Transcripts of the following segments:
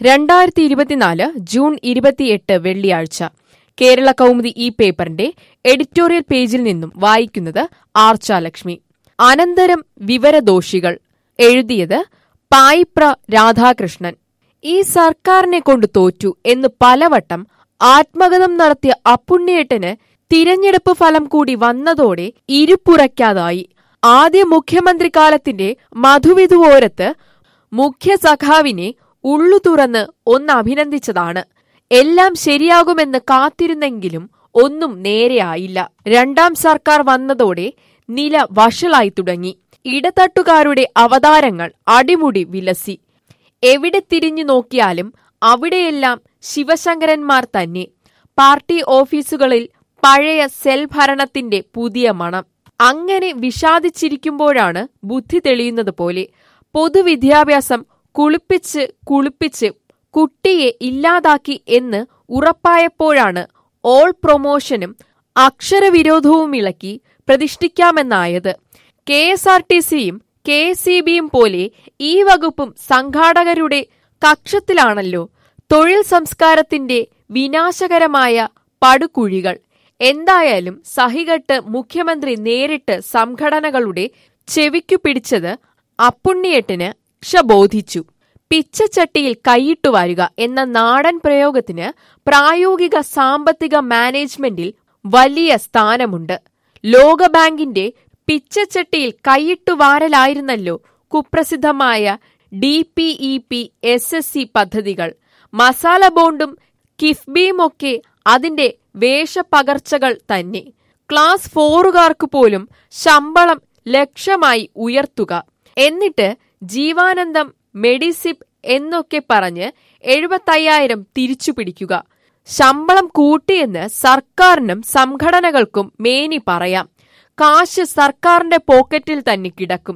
രണ്ടായിരത്തി ഇരുപത്തിനാല് ജൂൺ ഇരുപത്തിയെട്ട് വെള്ളിയാഴ്ച കേരള കൗമുദി ഈ പേപ്പറിന്റെ എഡിറ്റോറിയൽ പേജിൽ നിന്നും വായിക്കുന്നത് ആർച്ചാലക്ഷ്മി അനന്തരം വിവരദോഷികൾ എഴുതിയത് പായിപ്ര രാധാകൃഷ്ണൻ ഈ സർക്കാരിനെ കൊണ്ട് തോറ്റു എന്ന് പലവട്ടം ആത്മഗതം നടത്തിയ അപ്പുണ്ണിയേട്ടന് തിരഞ്ഞെടുപ്പ് ഫലം കൂടി വന്നതോടെ ഇരുപ്പുറയ്ക്കാതായി ആദ്യ മുഖ്യമന്ത്രി കാലത്തിന്റെ മധുവിധുവോരത്ത് മുഖ്യ സഖാവിനെ ഉള്ളു തുറന്ന് ഒന്ന് അഭിനന്ദിച്ചതാണ് എല്ലാം ശരിയാകുമെന്ന് കാത്തിരുന്നെങ്കിലും ഒന്നും നേരെയായില്ല രണ്ടാം സർക്കാർ വന്നതോടെ നില വഷളായി തുടങ്ങി ഇടതട്ടുകാരുടെ അവതാരങ്ങൾ അടിമുടി വിലസി എവിടെ തിരിഞ്ഞു നോക്കിയാലും അവിടെയെല്ലാം ശിവശങ്കരന്മാർ തന്നെ പാർട്ടി ഓഫീസുകളിൽ പഴയ സെൽ ഭരണത്തിന്റെ പുതിയ മണം അങ്ങനെ വിഷാദിച്ചിരിക്കുമ്പോഴാണ് ബുദ്ധി തെളിയുന്നത് പോലെ പൊതുവിദ്യാഭ്യാസം കുളിപ്പിച്ച് കുളിപ്പിച്ച് കുട്ടിയെ ഇല്ലാതാക്കി എന്ന് ഉറപ്പായപ്പോഴാണ് ഓൾ പ്രൊമോഷനും അക്ഷരവിരോധവും ഇളക്കി പ്രതിഷ്ഠിക്കാമെന്നായത് കെ എസ് ആർ ടി സിയും കെ എസ് സി ബിയും പോലെ ഈ വകുപ്പും സംഘാടകരുടെ കക്ഷത്തിലാണല്ലോ തൊഴിൽ സംസ്കാരത്തിന്റെ വിനാശകരമായ പടുകുഴികൾ എന്തായാലും സഹികെട്ട് മുഖ്യമന്ത്രി നേരിട്ട് സംഘടനകളുടെ ചെവിക്കു പിടിച്ചത് അപ്പുണ്ണിയെട്ടിന് ക്ഷബോധിച്ചു പിച്ചച്ചട്ടിയിൽ കൈയിട്ടു വാരുക എന്ന നാടൻ പ്രയോഗത്തിന് പ്രായോഗിക സാമ്പത്തിക മാനേജ്മെന്റിൽ വലിയ സ്ഥാനമുണ്ട് ലോകബാങ്കിന്റെ പിച്ചച്ചട്ടിയിൽ കൈയിട്ടു വാരലായിരുന്നല്ലോ കുപ്രസിദ്ധമായ D P E P S S C പദ്ധതികൾ മസാല ബോണ്ടും കിഫ്ബിയുമൊക്കെ അതിന്റെ വേഷപകർച്ചകൾ തന്നെ ക്ലാസ് ഫോറുകാർക്ക് പോലും ശമ്പളം ലക്ഷമായി ഉയർത്തുക എന്നിട്ട് ജീവാനന്ദം മെഡിസിപ്പ് എന്നൊക്കെ പറഞ്ഞ് എഴുപത്തയ്യായിരം തിരിച്ചു പിടിക്കുക ശമ്പളം കൂട്ടിയെന്ന് സർക്കാരിനും സംഘടനകൾക്കും മേനി പറയാം കാശ് സർക്കാരിന്റെ പോക്കറ്റിൽ തന്നെ കിടക്കും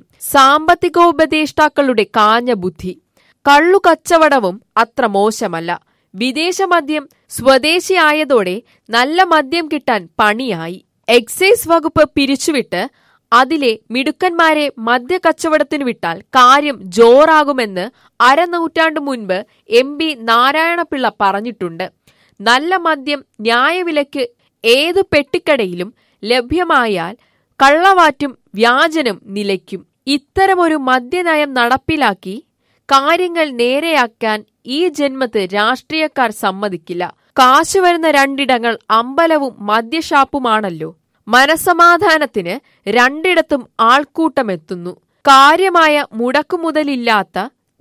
സാമ്പത്തികോപദേഷ്ടാക്കളുടെ കാഞ്ഞ ബുദ്ധി കള്ളു കച്ചവടവും അത്ര മോശമല്ല വിദേശ മദ്യം സ്വദേശിയായതോടെ നല്ല മദ്യം കിട്ടാൻ പണിയായി എക്സൈസ് വകുപ്പ് പിരിച്ചുവിട്ട് അതിലെ മിടുക്കന്മാരെ മദ്യക്കച്ചവടത്തിന് വിട്ടാൽ കാര്യം ജോറാകുമെന്ന് അരനൂറ്റാണ്ടു മുൻപ് എം പി നാരായണപിള്ള പറഞ്ഞിട്ടുണ്ട് നല്ല മദ്യം ന്യായവിലയ്ക്ക് ഏതു പെട്ടിക്കടയിലും ലഭ്യമായാൽ കള്ളവാറ്റും വ്യാജനും നിലയ്ക്കും ഇത്തരമൊരു മദ്യനയം നടപ്പിലാക്കി കാര്യങ്ങൾ നേരെയാക്കാൻ ഈ ജന്മത്ത് രാഷ്ട്രീയക്കാർ സമ്മതിക്കില്ല കാശ് വരുന്ന രണ്ടിടങ്ങൾ അമ്പലവും മദ്യഷാപ്പുമാണല്ലോ മനസമാധാനത്തിന് രണ്ടിടത്തും ആൾക്കൂട്ടമെത്തുന്നു കാര്യമായ മുടക്കുമുതലില്ലാത്ത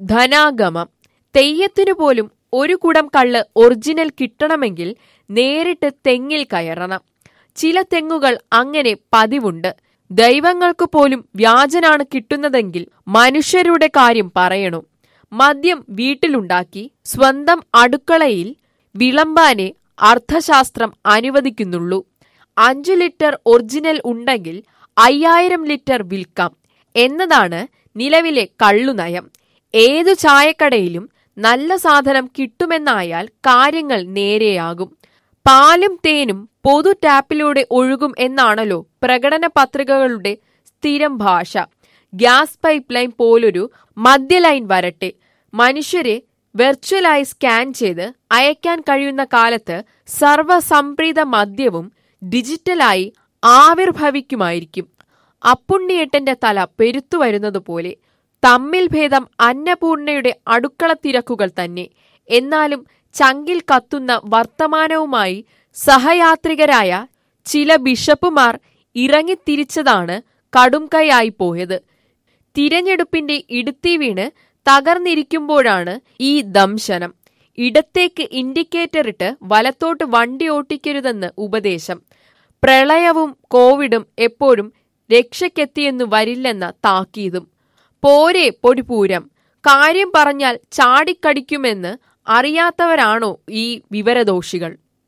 ധനാഗമം തെയ്യത്തിനു പോലും ഒരു കുടം കള്ള് ഒറിജിനൽ കിട്ടണമെങ്കിൽ നേരിട്ട് തെങ്ങിൽ കയറണം ചില തെങ്ങുകൾ അങ്ങനെ പതിവുണ്ട് ദൈവങ്ങൾക്ക് പോലും വ്യാജനാണ് കിട്ടുന്നതെങ്കിൽ മനുഷ്യരുടെ കാര്യം പറയണോ മദ്യം വീട്ടിലുണ്ടാക്കി സ്വന്തം അടുക്കളയിൽ വിളമ്പാനേ അർത്ഥശാസ്ത്രം അനുവദിക്കുന്നുള്ളൂ അഞ്ചു ലിറ്റർ ഒറിജിനൽ ഉണ്ടെങ്കിൽ അയ്യായിരം ലിറ്റർ വിൽക്കാം എന്നതാണ് നിലവിലെ കള്ളുനയം ഏതു ചായക്കടയിലും നല്ല സാധനം കിട്ടുമെന്നായാൽ കാര്യങ്ങൾ നേരെയാകും പാലും തേനും പൊതു ടാപ്പിലൂടെ ഒഴുകും എന്നാണല്ലോ പ്രകടന പത്രികകളുടെ സ്ഥിരം ഭാഷ ഗ്യാസ് പൈപ്പ് ലൈൻ പോലൊരു മദ്യലൈൻ വരട്ടെ മനുഷ്യരെ വെർച്വലായി സ്കാൻ ചെയ്ത് അയക്കാൻ കഴിയുന്ന കാലത്ത് സർവസംപ്രീത മദ്യവും ഡിജിറ്റലായി ആവിർഭവിക്കുമായിരിക്കും അപ്പുണ്ണിയേട്ടന്റെ തല പെരുത്തു വരുന്നതുപോലെ തമ്മിൽ ഭേദം അന്നപൂർണയുടെ അടുക്കള തിരക്കുകൾ തന്നെ എന്നാലും ചങ്കിൽ കത്തുന്ന വർത്തമാനവുമായി സഹയാത്രികരായ ചില ബിഷപ്പുമാർ ഇറങ്ങിത്തിരിച്ചതാണ് കടുംകൈയായി പോയത് തിരഞ്ഞെടുപ്പിന്റെ ഇടുത്തി വീണ് തകർന്നിരിക്കുമ്പോഴാണ് ഈ ദംശനം ഇടത്തേക്ക് ഇൻഡിക്കേറ്റർ ഇട്ട് വലത്തോട്ട് വണ്ടി ഓട്ടിക്കരുതെന്ന് ഉപദേശം പ്രളയവും കോവിഡും എപ്പോഴും രക്ഷയ്ക്കെത്തിയെന്നു വരില്ലെന്ന താക്കീതും പോരെ പൊടിപൂരം കാര്യം പറഞ്ഞാൽ ചാടിക്കടിക്കുമെന്ന് അറിയാത്തവരാണോ ഈ വിവരദോഷികൾ